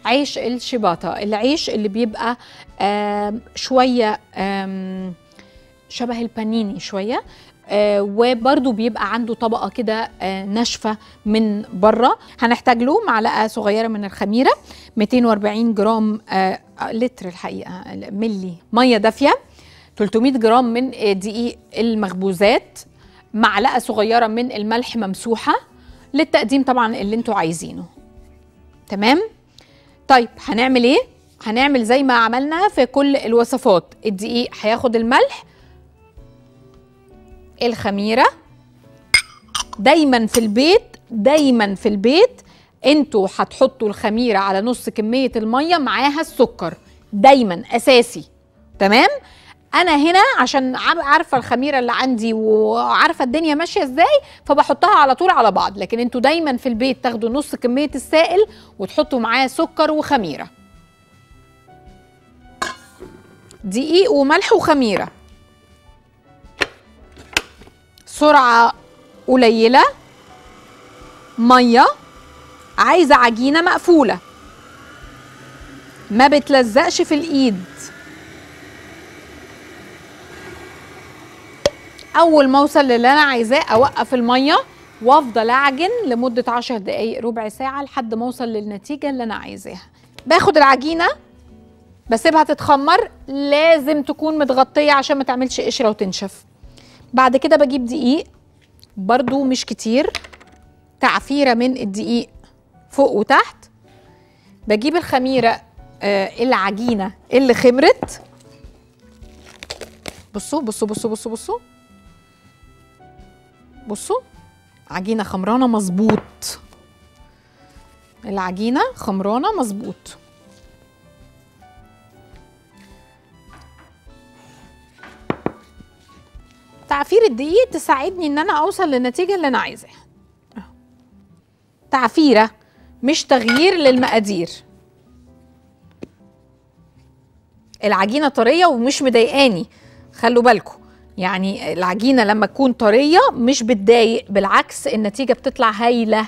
عيش الشباطه العيش اللي بيبقى آم، شويه آم، شبه البانيني شويه آه وبرده بيبقى عنده طبقه كده آه ناشفه من بره هنحتاج له معلقه صغيره من الخميره 240 جرام آه لتر الحقيقه ملي ميه دافيه 300 جرام من آه، دقيق المخبوزات معلقه صغيره من الملح ممسوحه للتقديم طبعا اللي انتوا عايزينه تمام طيب هنعمل ايه هنعمل زي ما عملنا في كل الوصفات الدقيق هياخد الملح الخميره دايما في البيت دايما في البيت انتوا هتحطوا الخميره على نص كميه الميه معاها السكر دايما اساسي تمام انا هنا عشان عب- عارفه الخميره اللي عندي وعارفه الدنيا ماشيه ازاي فبحطها على طول على بعض لكن انتوا دايما في البيت تاخدوا نص كميه السائل وتحطوا معاه سكر وخميره دقيق وملح وخميره سرعه قليله ميه عايزه عجينه مقفوله ما بتلزقش في الايد اول ما اوصل للي انا عايزاه اوقف الميه وافضل اعجن لمده 10 دقائق ربع ساعه لحد ما اوصل للنتيجه اللي انا عايزاها باخد العجينه بسيبها تتخمر لازم تكون متغطيه عشان ما تعملش قشره وتنشف بعد كده بجيب دقيق برضو مش كتير تعفيره من الدقيق فوق وتحت بجيب الخميره آه العجينه اللي خمرت بصوا بصوا بصوا بصوا بصوا بصوا عجينه خمرانه مظبوط العجينه خمرانه مظبوط تعفير الدقيق تساعدني ان انا اوصل للنتيجه اللي انا عايزاها أهو. تعفيره مش تغيير للمقادير العجينه طريه ومش مضايقاني خلوا بالكم يعني العجينه لما تكون طريه مش بتضايق بالعكس النتيجه بتطلع هايله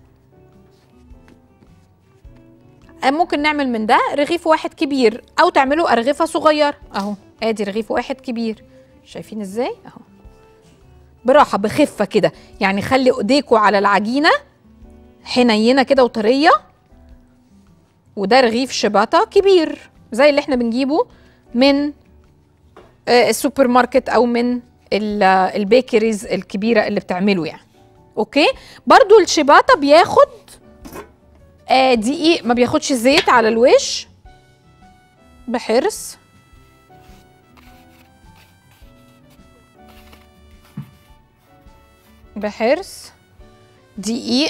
ممكن نعمل من ده رغيف واحد كبير او تعملوا ارغفه صغير اهو ادي رغيف واحد كبير شايفين ازاي اهو براحه بخفه كده يعني خلي ايديكوا على العجينه حنينه كده وطريه وده رغيف شباطه كبير زي اللي احنا بنجيبه من آه، السوبر ماركت او من ال- آه، البيكريز الكبيره اللي بتعمله يعني اوكي برضو الشباطه بياخد آه، دقيق ما بياخدش زيت على الوش بحرص بحرص دقيق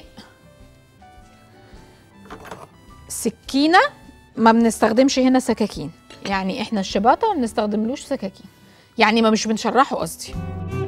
سكينه ما بنستخدمش هنا سكاكين يعني احنا الشباطه ما بنستخدملوش سكاكين يعني ما مش بنشرحه قصدي